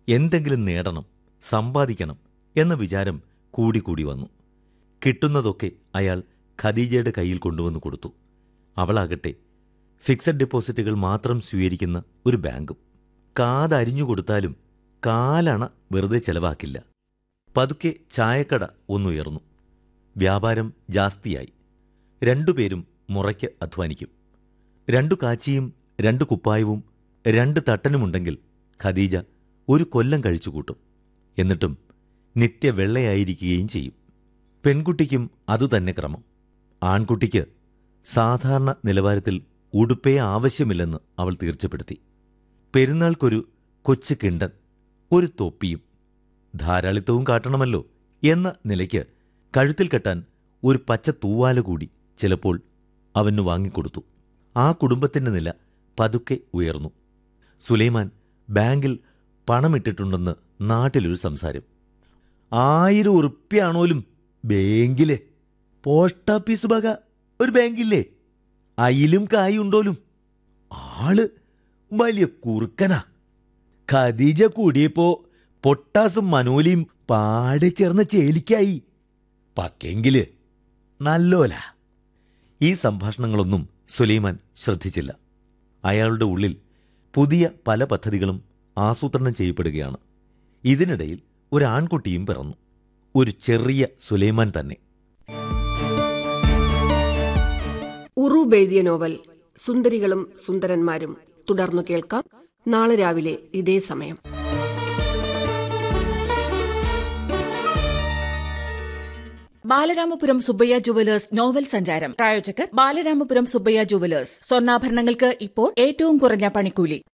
എന്തെങ്കിലും നേടണം സമ്പാദിക്കണം എന്ന വിചാരം കൂടിക്കൂടി വന്നു കിട്ടുന്നതൊക്കെ അയാൾ ഖദീജയുടെ കയ്യിൽ കൊണ്ടുവന്ന് കൊടുത്തു അവളാകട്ടെ ഫിക്സഡ് ഡെപ്പോസിറ്റുകൾ മാത്രം സ്വീകരിക്കുന്ന ഒരു ബാങ്കും കാതരിഞ്ഞു കൊടുത്താലും കാലണ വെറുതെ ചെലവാക്കില്ല പതുക്കെ ചായക്കട ഒന്നുയർന്നു വ്യാപാരം ജാസ്തിയായി രണ്ടുപേരും മുറയ്ക്ക് അധ്വാനിക്കും രണ്ടു കാച്ചിയും രണ്ട് കുപ്പായവും രണ്ട് തട്ടനുമുണ്ടെങ്കിൽ ഖദീജ ഒരു കൊല്ലം കഴിച്ചുകൂട്ടും എന്നിട്ടും നിത്യ വെള്ളയായിരിക്കുകയും ചെയ്യും പെൺകുട്ടിക്കും അതുതന്നെ ക്രമം ആൺകുട്ടിക്ക് സാധാരണ നിലവാരത്തിൽ ഉടുപ്പേ ആവശ്യമില്ലെന്ന് അവൾ തീർച്ചപ്പെടുത്തി പെരുന്നാൾക്കൊരു കൊച്ചു കിണ്ടൻ ഒരു തൊപ്പിയും ധാരാളിത്തവും കാട്ടണമല്ലോ എന്ന നിലയ്ക്ക് കഴുത്തിൽ കെട്ടാൻ ഒരു പച്ച തൂവാല കൂടി ചിലപ്പോൾ അവന് വാങ്ങിക്കൊടുത്തു ആ കുടുംബത്തിന്റെ നില പതുക്കെ ഉയർന്നു സുലൈമാൻ ബാങ്കിൽ പണമിട്ടിട്ടുണ്ടെന്ന് നാട്ടിലൊരു സംസാരം ആയിരം ഉറുപ്പ്യാണോലും ബാങ്കിലെ പോസ്റ്റ് ഓഫീസ് വക ഒരു ബാങ്കില്ലേ അയിലും കായുണ്ടോലും ആള് വലിയ കുറുക്കനാ ഖദീജ കൂടിയപ്പോ പൊട്ടാസും മനോലിയും പാടെ ചേർന്ന ചേലിക്കായി പക്കെങ്കില് നല്ലോല ഈ സംഭാഷണങ്ങളൊന്നും സുലൈമാൻ ശ്രദ്ധിച്ചില്ല അയാളുടെ ഉള്ളിൽ പുതിയ പല പദ്ധതികളും ആസൂത്രണം ചെയ്യപ്പെടുകയാണ് ഇതിനിടയിൽ ഒരു ആൺകുട്ടിയും പിറന്നു ഒരു ചെറിയ സുലൈമാൻ തന്നെ ഉറൂബ് എഴുതിയ നോവൽ സുന്ദരികളും സുന്ദരന്മാരും തുടർന്നു കേൾക്കാം നാളെ രാവിലെ ഇതേ സമയം ബാലരാമപുരം സുബ്ബയ്യ ജുവലേഴ്സ് നോവൽ സഞ്ചാരം പ്രായോജകർ ബാലരാമപുരം സുബ്ബയ്യ ജുവലേഴ്സ് സ്വർണ്ണാഭരണങ്ങൾക്ക് ഇപ്പോൾ ഏറ്റവും കുറഞ്ഞ പണിക്കൂലി